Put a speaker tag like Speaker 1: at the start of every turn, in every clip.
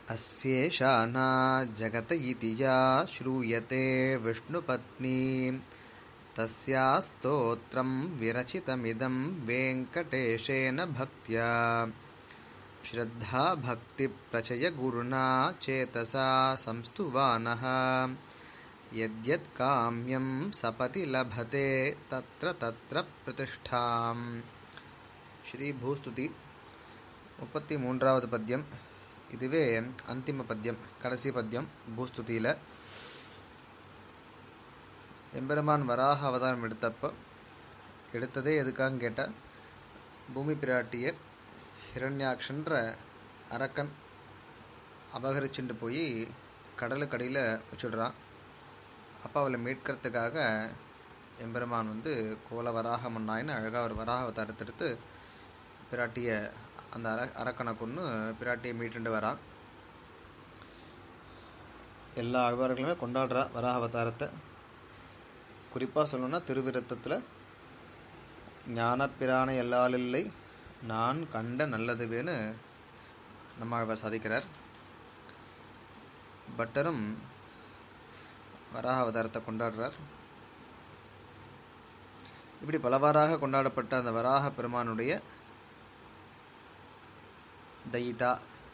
Speaker 1: अस्येषाना जगत इति या श्रूयते विष्णुपत्नी तस्या स्तोत्रं विरचितमिदं वेङ्कटेशेन भक्त्या श्रद्धाभक्तिप्रचयगुरुणा चेतसा संस्तुवानः यद्यत् काम्यं सपति लभते तत्र तत्र प्रतिष्ठाम् ஸ்ரீ பூஸ்துதி முப்பத்தி மூன்றாவது பத்தியம் இதுவே அந்திம பத்தியம் கடைசி பத்தியம் பூஸ்துதியில் எம்பெருமான் வராக அவதாரம் எடுத்தப்போ எடுத்ததே எதுக்காக கேட்டால் பூமி பிராட்டிய ஹிரண்யாக்ஷன்ற அரக்கன் அபகரிச்சுட்டு போய் கடலுக்கடியில் வச்சுடுறான் அப்போ அவளை மீட்கிறதுக்காக எம்பெருமான் வந்து கோல வராக மன்னாயின்னு அழகாக ஒரு வராக அவதாரத்தை எடுத்து பிராட்டிய அந்த அர அரக்கனை கொன்று பிராட்டியை மீட்டுண்டு வரான் எல்லா ஆழ்வார்களுமே கொண்டாடுறா வராக அவதாரத்தை குறிப்பாக சொல்லணும்னா திருவிருத்தத்தில் ஞானப்பிரானை எல்லாலில்லை நான் கண்ட நல்லதுவேன்னு நம்ம ஆழ்வார் சாதிக்கிறார் பட்டரும் வராக அவதாரத்தை கொண்டாடுறார் இப்படி பலவாறாக கொண்டாடப்பட்ட அந்த வராக பெருமானுடைய தயிதா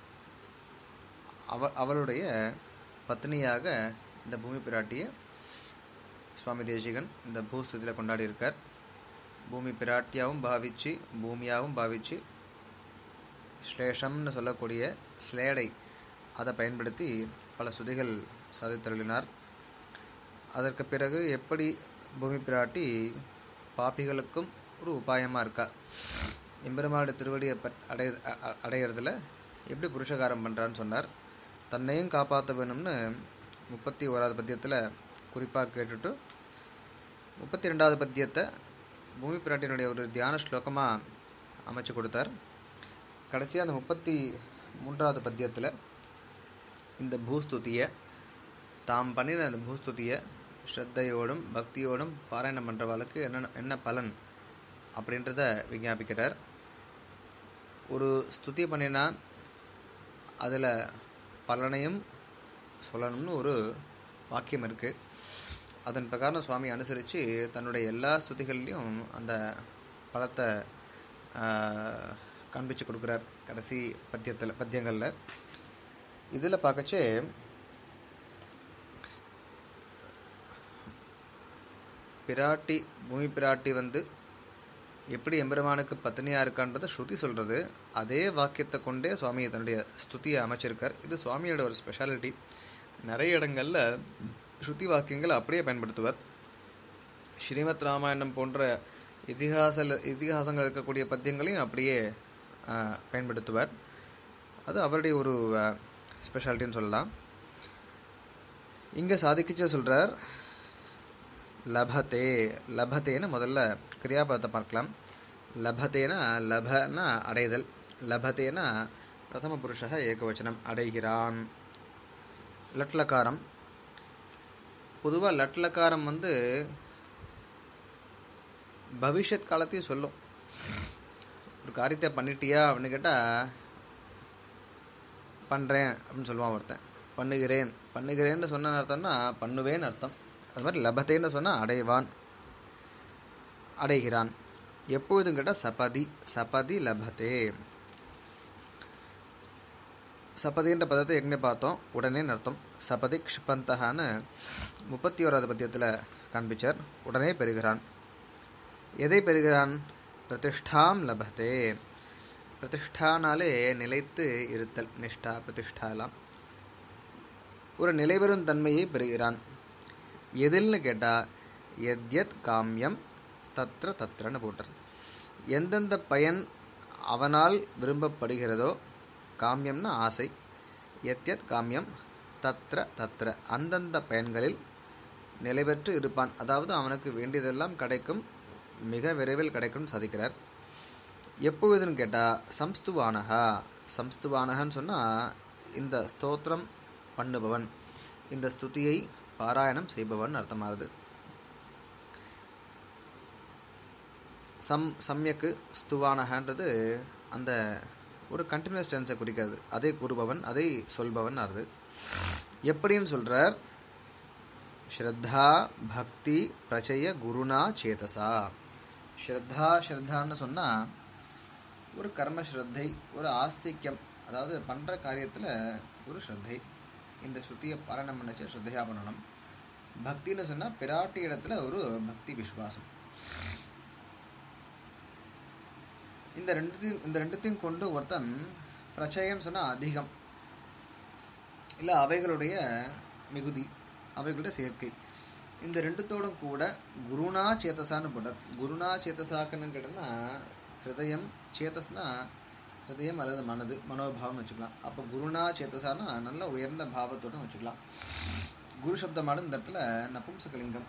Speaker 1: அவ அவளுடைய பத்னியாக இந்த பூமி பிராட்டியை சுவாமி தேசிகன் இந்த பூஸ்துதியில் கொண்டாடியிருக்கார் பூமி பிராட்டியாவும் பாவிச்சு பூமியாகவும் பாவிச்சு ஸ்லேஷம்னு சொல்லக்கூடிய ஸ்லேடை அதை பயன்படுத்தி பல சுதிகள் சாதித்தருளினார் அதற்கு பிறகு எப்படி பூமி பிராட்டி பாப்பிகளுக்கும் ஒரு உபாயமாக இருக்கா எம்பெருமானுடைய திருவடியை அடைய அடையிறதுல எப்படி புருஷகாரம் பண்ணுறான்னு சொன்னார் தன்னையும் காப்பாற்ற வேணும்னு முப்பத்தி ஓராவது பத்தியத்தில் குறிப்பாக கேட்டுட்டு முப்பத்தி ரெண்டாவது பத்தியத்தை பூமி பிராட்டியினுடைய ஒரு தியான ஸ்லோகமாக அமைச்சு கொடுத்தார் கடைசியாக அந்த முப்பத்தி மூன்றாவது பத்தியத்தில் இந்த பூஸ்துதியை தாம் பண்ணின அந்த பூஸ்துதியை ஸ்ரத்தையோடும் பக்தியோடும் பாராயணம் பண்ணுறவாளுக்கு என்ன என்ன பலன் அப்படின்றத விஞ்ஞாபிக்கிறார் ஒரு ஸ்துதி பண்ணினா அதில் பலனையும் சொல்லணும்னு ஒரு வாக்கியம் இருக்குது அதன் பிரகாரம் சுவாமி அனுசரித்து தன்னுடைய எல்லா ஸ்துதிகள்லையும் அந்த பலத்தை காண்பிச்சு கொடுக்குறார் கடைசி பத்தியத்தில் பத்தியங்களில் இதில் பார்க்கச்சே பிராட்டி பூமி பிராட்டி வந்து எப்படி எம்பெருமானுக்கு பத்னியாக இருக்கான்றதை ஸ்ருதி சொல்கிறது அதே வாக்கியத்தை கொண்டே சுவாமி தன்னுடைய ஸ்துதியை அமைச்சிருக்கார் இது சுவாமியோட ஒரு ஸ்பெஷாலிட்டி நிறைய இடங்களில் ஸ்ருதி வாக்கியங்களை அப்படியே பயன்படுத்துவார் ஸ்ரீமத் ராமாயணம் போன்ற இதிகாச இதிகாசங்கள் இருக்கக்கூடிய பத்தியங்களையும் அப்படியே பயன்படுத்துவார் அது அவருடைய ஒரு ஸ்பெஷாலிட்டின்னு சொல்லலாம் இங்கே சாதிக்கிச்சே சொல்கிறார் லபத்தே லபத்தேன்னு முதல்ல கிரியாபதத்தை பார்க்கலாம் லபத்தேனா லபனா அடைதல் லபத்தேனா பிரதம புருஷ ஏகவச்சனம் அடைகிறான் லட்லக்காரம் பொதுவாக லட்லக்காரம் வந்து பவிஷ்யத் காலத்தையும் சொல்லும் ஒரு காரியத்தை பண்ணிட்டியா அப்படின்னு கேட்டால் பண்ணுறேன் அப்படின்னு சொல்லுவான் ஒருத்தன் பண்ணுகிறேன் பண்ணுகிறேன்னு சொன்ன அர்த்தம்னா பண்ணுவேன்னு அர்த்தம் அது மாதிரி லபத்தேன்னு சொன்னால் அடைவான் அடைகிறான் எப்போதும் கேட்டால் சபதி சபதி லபத்தே சபதின்ற பதத்தை எங்கே பார்த்தோம் உடனே அர்த்தம் சபதி க்ஷிபந்தகான்னு முப்பத்தி ஓராவது பத்தியத்தில் காண்பிச்சார் உடனே பெறுகிறான் எதை பெறுகிறான் பிரதிஷ்டாம் லபத்தே பிரதிஷ்டானாலே நிலைத்து இருத்தல் நிஷ்டா பிரதிஷ்டாலாம் ஒரு நிலைபெறும் தன்மையை பெறுகிறான் எதில்னு கேட்டால் எத்யத் காமியம் தத்ர தத்ரன்னு போட்டார் எந்தெந்த பயன் அவனால் விரும்பப்படுகிறதோ காமியம்னா ஆசை எத்யத் காமியம் தத்ர தத்ர அந்தந்த பயன்களில் நிலை பெற்று இருப்பான் அதாவது அவனுக்கு வேண்டியதெல்லாம் கிடைக்கும் மிக விரைவில் கிடைக்கும்னு சாதிக்கிறார் எப்போதுன்னு கேட்டால் சம்ஸ்துவானகா சம்ஸ்துவானகன்னு சொன்னால் இந்த ஸ்தோத்திரம் பண்ணுபவன் இந்த ஸ்துதியை பாராயணம் செய்பவன் அர்த்தமாகுது சம் சம்யக்கு ஸ்துவானகன்றது அந்த ஒரு கண்டினியூஸ் டென்ஸை குறிக்கிறது அதை கூறுபவன் அதை சொல்பவன் ஆறுது எப்படின்னு சொல்றார் ஸ்ரத்தா பக்தி பிரச்சய குருணா சேதசா ஸ்ரத்தா ஸ்ரத்தான்னு சொன்னால் ஒரு கர்ம ஸ்ரத்தை ஒரு ஆஸ்திக்யம் அதாவது பண்ணுற காரியத்தில் ஒரு ஸ்ரத்தை இந்த ஸ்ருதியை பாரணம் பண்ணச்சு ஸ்ரத்தையாக பண்ணணும் பக்தின்னு சொன்னால் பிராட்டி இடத்துல ஒரு பக்தி விசுவாசம் இந்த ரெண்டுத்தையும் இந்த ரெண்டுத்தையும் கொண்டு ஒருத்தன் பிரச்சயம்னு சொன்னால் அதிகம் இல்லை அவைகளுடைய மிகுதி அவைகளுடைய சேர்க்கை இந்த ரெண்டுத்தோடும் கூட குருணா சேத்தசான்னு போட்டார் குருணா சேத்தசாக்குன்னு கேட்டோம்னா ஹிருதயம் சேத்தஸ்னா ஹிருதயம் அல்லது மனது மனோபாவம் வச்சுக்கலாம் அப்போ குருணா சேத்தசானா நல்ல உயர்ந்த பாவத்தோட வச்சுக்கலாம் குரு சப்தமானது இந்த இடத்துல நபும்சகலிங்கம்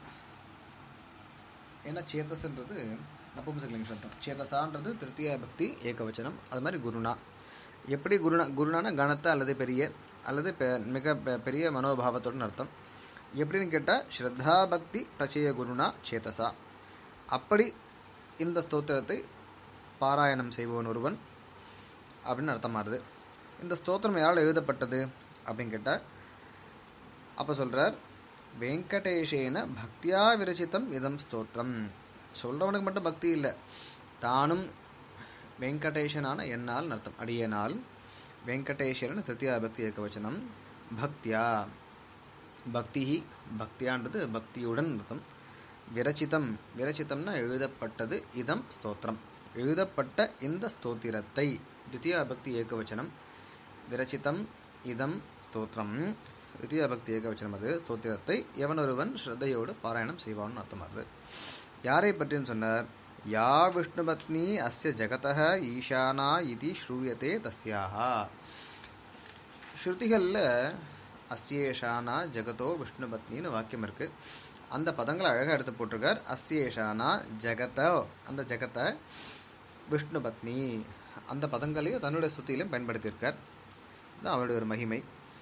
Speaker 1: ஏன்னா சேத்தஸ்ன்றது நபும்சகலிங்க சப்தம் சேதசான்றது திருத்திய பக்தி ஏகவச்சனம் அது மாதிரி குருணா எப்படி குருணா குருணானா கணத்தை அல்லது பெரிய அல்லது பெ- மிக பெ- பெரிய மனோபாவத்தோட அர்த்தம் எப்படின்னு கேட்டால் ஸ்ரத்தா பக்தி பிரச்சய குருணா சேதசா அப்படி இந்த ஸ்தோத்திரத்தை பாராயணம் செய்பவன் ஒருவன் அப்படின்னு அர்த்தமாகுது இந்த ஸ்தோத்திரம் யாரால் எழுதப்பட்டது அப்படின்னு கேட்டால் அப்போ சொல்கிறார் வெங்கடேஷேன பக்தியா விரச்சிதம் இதம் ஸ்தோத்திரம் சொல்கிறவனுக்கு மட்டும் பக்தி இல்லை தானும் வெங்கடேஷனான என்னால் அர்த்தம் அடியனால் வெங்கடேஷன் திருத்தியா பக்தி ஏகவச்சனம் பக்தியா பக்தி பக்தியான்றது பக்தியுடன் அர்த்தம் விரச்சிதம் விரச்சிதம்னா எழுதப்பட்டது இதம் ஸ்தோத்திரம் எழுதப்பட்ட இந்த ஸ்தோத்திரத்தை தித்தியா பக்தி ஏகவச்சனம் விரச்சிதம் இதம் ஸ்தோத்திரம் தித்தியா பக்தி ஏகவச்சனம் அது ஸ்தோத்திரத்தை எவனொருவன் ஸ்ரத்தையோடு பாராயணம் செய்வான்னு அர்த்தமாகுது யாரை பற்றின்னு சொன்னார் யா விஷ்ணுபத்னி அஸ்ய ஜகதः ஈசானா இது ஸ்ரூயத்தே தஸ்யாஹா ஸ்ருதிகளில் அஸ்யேஷானா ஜெகதோ விஷ்ணுபத்னின்னு வாக்கியம் இருக்கு அந்த பதங்களை அழகாக எடுத்து போட்டிருக்கார் அஸ்யேஷானா ஜெகதோ அந்த ஜெகத்தை விஷ்ணுபத்னி அந்த பதங்களையும் தன்னுடைய ஸ்துதியிலும் பயன்படுத்தியிருக்கார் இது அவருடைய ஒரு மகிமை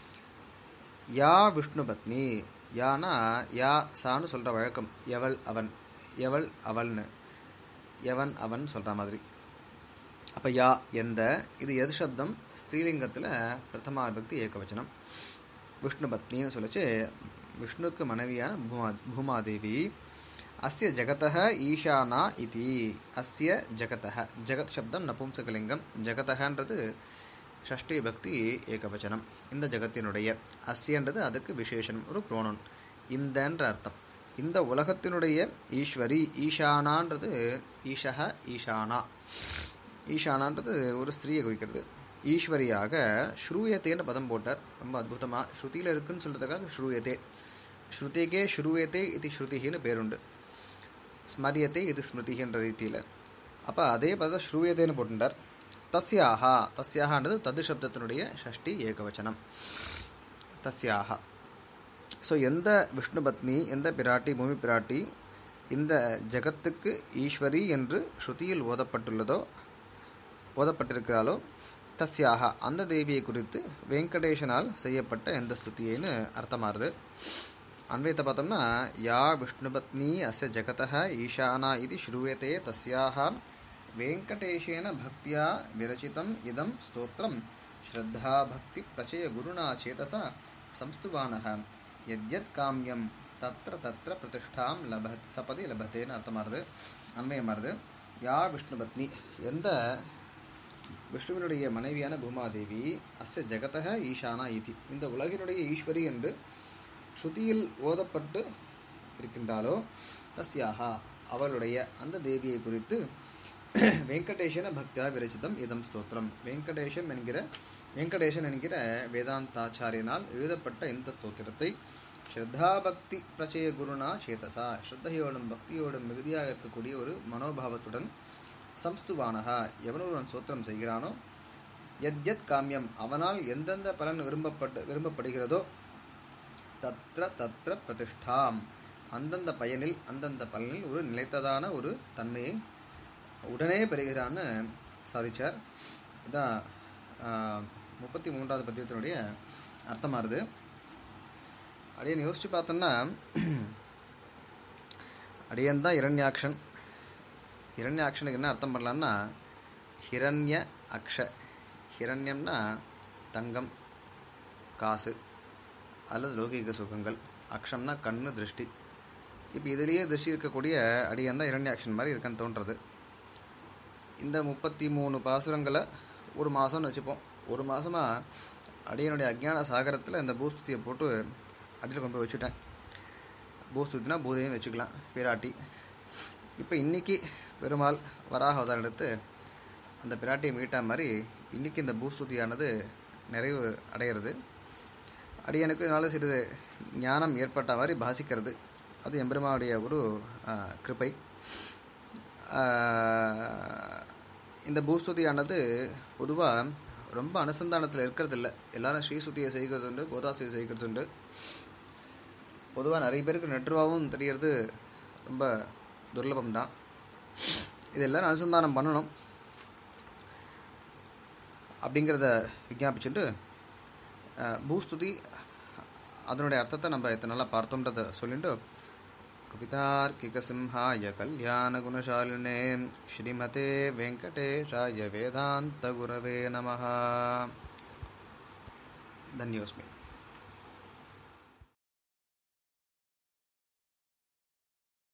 Speaker 1: யா விஷ்ணுபத்னி யானா யா சான்னு சொல்கிற வழக்கம் எவள் அவன் எவள் அவள்னு எவன் அவன் சொல்கிற மாதிரி அப்போ யா எந்த இது எது சப்தம் ஸ்ரீலிங்கத்தில் பிரதமா விபக்தி ஏகவச்சனம் விஷ்ணு பத்னின்னு சொல்லிச்சு விஷ்ணுக்கு மனைவியான பூமா பூமாதேவி அஸ்ய ஜகதः ஈஷானா இதி அஸ்ய ஜகதः ஜகத் சப்தம் நபும்சகலிங்கம் ஜகதகன்றது ஷஷ்டி பக்தி ஏகவச்சனம் இந்த ஜகத்தினுடைய அஸ்யன்றது அதுக்கு விசேஷனம் ஒரு புரோணம் இந்தன்ற அர்த்தம் இந்த உலகத்தினுடைய ஈஸ்வரி ஈஷானான்றது ஈஷக ஈஷானா ஈஷானான்றது ஒரு ஸ்திரீயை குறிக்கிறது ஈஸ்வரியாக ஸ்ரூயத்தேன்னு பதம் போட்டார் ரொம்ப அற்புதமாக ஸ்ருதியில் இருக்குன்னு சொல்கிறதுக்காக ஸ்ரூயத்தே ஸ்ருதிகே ஸ்ரூயத்தே இது ஸ்ருதிகின்னு பேருண்டு ஸ்மரியத்தே இது ஸ்மிருதிகின்ற ரீதியில் அப்போ அதே பதம் ஸ்ரூயத்தேன்னு போட்டுட்டார் தஸ்யாஹா தஸ்யாகான்றது தது சப்தத்தினுடைய ஷஷ்டி ஏகவச்சனம் தஸ்யாஹா ஸோ எந்த விஷ்ணு பத்னி எந்த பிராட்டி பூமி பிராட்டி இந்த ஜகத்துக்கு ஈஸ்வரி என்று ஸ்ருதியில் ஓதப்பட்டுள்ளதோ ஓதப்பட்டிருக்கிறாளோ தஸ்யாக அந்த தேவியை குறித்து வெங்கடேஷனால் செய்யப்பட்ட எந்த ஸ்துதியைன்னு அர்த்தமாகுது அன்வயத்தை பார்த்தோம்னா யா விஷ்ணுபத்னி அஸ்ய ஜகதः ஈஷானா இது ஸ்ரூயத்தே தஸ்யாக வெங்கடேஷேன பக்தியா விரச்சிதம் இதம் ஸ்தோத்திரம் ஸ்ரத்தா பக்தி பிரச்சய குருணா சேதசா சம்ஸ்துவானः எத்யத் காமியம் தத்ர தத்ர பிரதிஷ்டாம் லப சபதி லபத்தேன்னு அர்த்தமாகுது அன்வயமாகுது யா விஷ்ணுபத்னி எந்த விஷ்ணுவினுடைய மனைவியான பூமாதேவி அஸ்ய ஜெகதக ஈஷானா இதி இந்த உலகினுடைய ஈஸ்வரி என்று ஸ்ருதியில் ஓதப்பட்டு இருக்கின்றாலோ தஸ்யாஹா அவளுடைய அந்த தேவியை குறித்து வெங்கடேஷன பக்தியா விரச்சிதம் இதம் ஸ்தோத்திரம் வெங்கடேஷன் என்கிற வெங்கடேஷன் என்கிற வேதாந்தாச்சாரியனால் எழுதப்பட்ட இந்த ஸ்தோத்திரத்தை ஸ்ரத்தா பக்தி பிரச்சய குருனா சேதசா ஸ்ரத்தையோடும் பக்தியோடும் மிகுதியாக இருக்கக்கூடிய ஒரு மனோபாவத்துடன் சம்ஸ்துவானகா எவனொருவன் சோத்திரம் செய்கிறானோ எத் எத் காமியம் அவனால் எந்தெந்த பலன் விரும்பப்பட்டு விரும்பப்படுகிறதோ தத்ர தத்ர பிரதிஷ்டாம் அந்தந்த பயனில் அந்தந்த பலனில் ஒரு நிலைத்ததான ஒரு தன்மையை உடனே பெறுகிறான்னு சாதிச்சார் இதான் முப்பத்தி மூன்றாவது பத்தியத்தினுடைய அர்த்தமாகுது அடியன் யோசிச்சு பார்த்தோன்னா அடியன் தான் இரண்யாக்ஷன் இரண்யாக்ஷனுக்கு என்ன அர்த்தம் பண்ணலான்னா ஹிரண்ய அக்ஷ ஹிரண்யம்னா தங்கம் காசு அல்லது லௌகிக சுகங்கள் அக்ஷம்னா கண்ணு திருஷ்டி இப்போ இதுலேயே திருஷ்டி இருக்கக்கூடிய அடியன் தான் இரண்யாக்ஷன் மாதிரி இருக்குன்னு தோன்றது இந்த முப்பத்தி மூணு பாசுரங்களை ஒரு மாதம்னு வச்சுப்போம் ஒரு மாதமாக அடியனுடைய அஜ்ஞான சாகரத்தில் இந்த பூஸ்துதியை போட்டு அடியில் கொண்டு போய் வச்சுட்டேன் பூஸ்துதினா பூதையும் வச்சுக்கலாம் பிராட்டி இப்போ இன்னைக்கு பெருமாள் வராக அவதாரம் எடுத்து அந்த பிராட்டியை மீட்டா மாதிரி இன்னைக்கு இந்த பூஸ்துதியானது நிறைவு அடையிறது அடியனுக்கு இதனால் சிறிது ஞானம் ஏற்பட்ட மாதிரி பாசிக்கிறது அது எம்பெருமானுடைய ஒரு ஆ, கிருபை ஆ, இந்த பூஸ்துதியானது பொதுவாக ரொம்ப அனுசந்தானத்தில் இருக்கிறது இல்லை எல்லாரும் ஸ்ரீசுத்தியை செய்கிறது உண்டு கோதாசியை செய்கிறது உண்டு பொதுவாக நிறைய பேருக்கு நெட்ருவாவும் தெரியறது ரொம்ப துர்லபம் தான் இது எல்லாரும் அனுசந்தானம் பண்ணணும் அப்படிங்கிறத விஞ்ஞாபிச்சுட்டு அஹ், பூஸ்துதி அதனுடைய அர்த்தத்தை நம்ம இத்தனை நாளாக பார்த்தோன்றதை சொல்லிட்டு கவிதார்க்கிக சிம்ஹாய கல்யாண குணசாலினே ஸ்ரீமதே வெங்கடேஷாய வேதாந்த குரவே நமஹ தன்யோஸ்மி